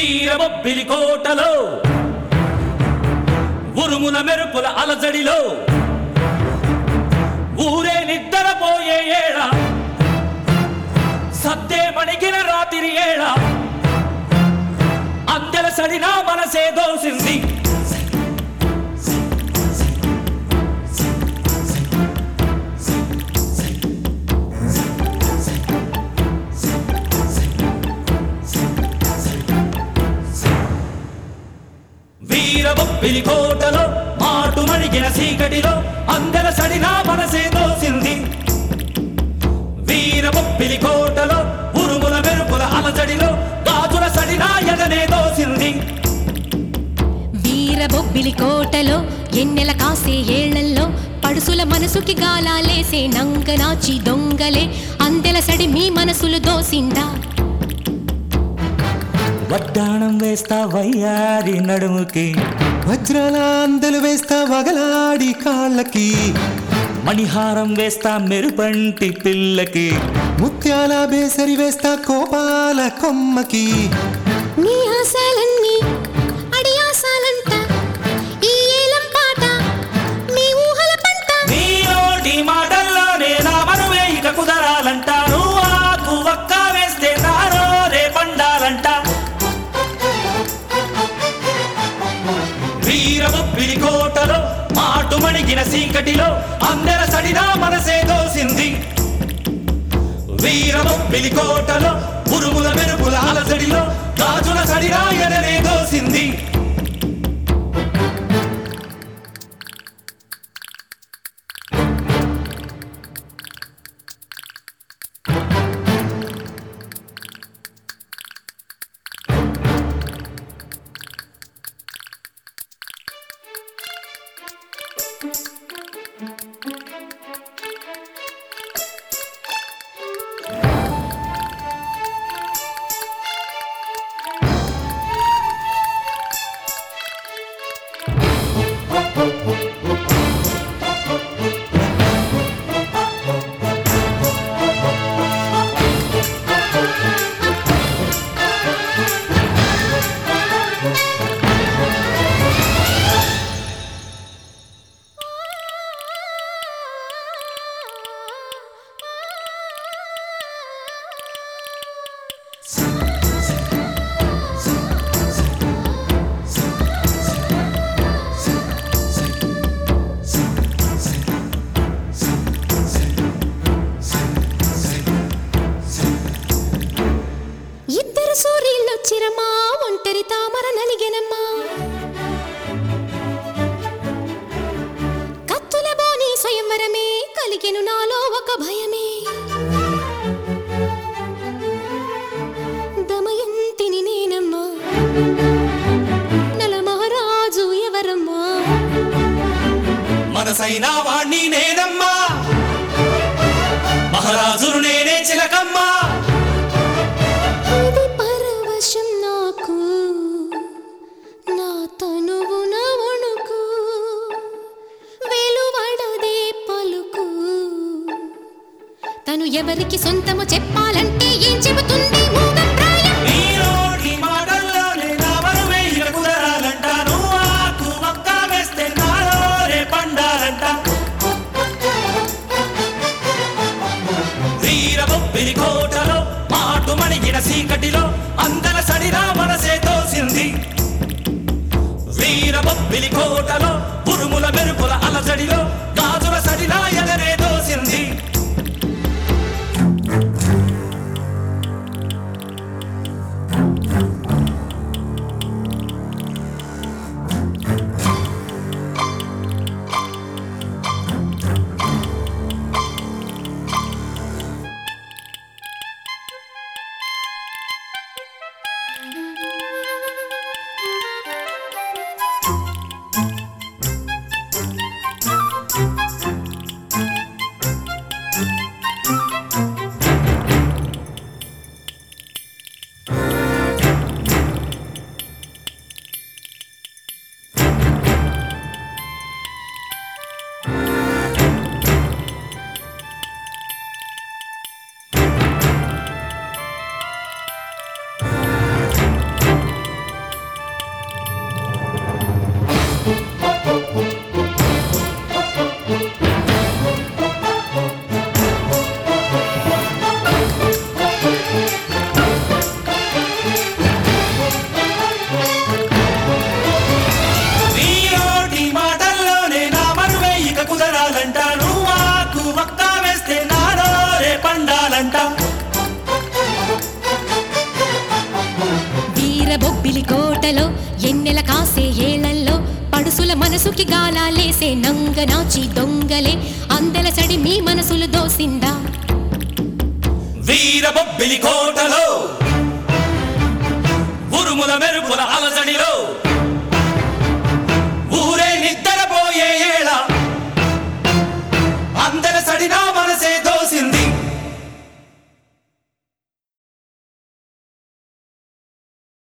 వీరబొబ్బిలి కోటలో ఉరుముల మెరుపుల అలజడిలో ఊరే నిద్రపోయే ఏళ సద్దే మణిగిన రాత్రి ఏళ అందెల సడినా మనసే దోసింది వీరబొప్పిలి కోటలో మాటు మణిగిన చీకటిలో అందెల సడినా మనసే దోసింది వీరబొప్పిలి కోటలో ఉరుముల మెరుపుల అలజడిలో గాజుల సడినా ఎదనే దోసింది వీరబొబ్బిలి కోటలో ఎన్నెల కాసే ఏళ్లల్లో పడుసుల మనసుకి గాలాలేసే నంగనాచి దొంగలే అందెల సడి మీ మనసులు దోసిందా వడ్డాణం వేస్తా వయ్యారి నడుముకి వజ్రాల అందలు వేస్తా వగలాడి కాళ్ళకి మణిహారం వేస్తా మెరుపంటి పిల్లకి ముత్యాల బేసరి వేస్తా కోపాల కొమ్మకి నీ ఆశాలన్నీ అడి ఆశాలంట ఈ ఏలం పాట మీ ఊహల పంట నీ నోటి మాటల్లోనే నా మనువే ఇక కుదరాలంట నువ్వు ఆకు ఒక్క వేస్తే నారో రే పండాలంట వీరబొప్పిలి కోటలో మాటు మణిగిన చీకటిలో అందెల సడినా మనసే దోసింది వీరబొప్పిలి కోటలో ఉరుముల మెరుపుల అలసడిలో గాజుల సడినా ఎననే దోసింది ఇద్దరు సూర్యుళ్ళొచ్చిరమ్మా ఒంటరి తామర నలిగెనమ్మా కత్తుల బోని స్వయంవరమే కలిగెను నాలో ఒక భయమే దమయంతిని నేనమ్మా నల మహారాజు ఎవరమ్మా మనసైన వాణ్ణి నేనమ్మా మహారాజును నేనే చిలకమ్మా ఇది పరవశం నాకు నా తనువు నా వణుకు వెలువడదే పలుకు తను ఎవరికి సొంతము చెప్పాలంటే ఏం చెబుతుంది మూగప్రాయం నీ నోటి మాటల్లోనే నా మనువే ఇక కుదరాలంట నువ్వు ఆకు ఒక్క వేస్తే నాలో రే పండాలంట వీరబొప్పిలి కోటలో మాటు మణిగిన చీకటిలో అందల సడినా మనసే తోసింది వీరబొప్పిలి కోటలో ఉరుముల మెరుపుల అలజడిలో గాజుల సడినా ఎదరే దోసింది బొబ్బిలి కోటలో ఎన్నెల కాసే ఏళ్లల్లో పడుసుల మనసుకి గాలాలేసే నంగనాచి దొంగలే అందెల సడి మీ మనసులు దోసిందా వీర బొబ్బిలి కోటలో ఉరుముల మెరుపుల అలజడిలో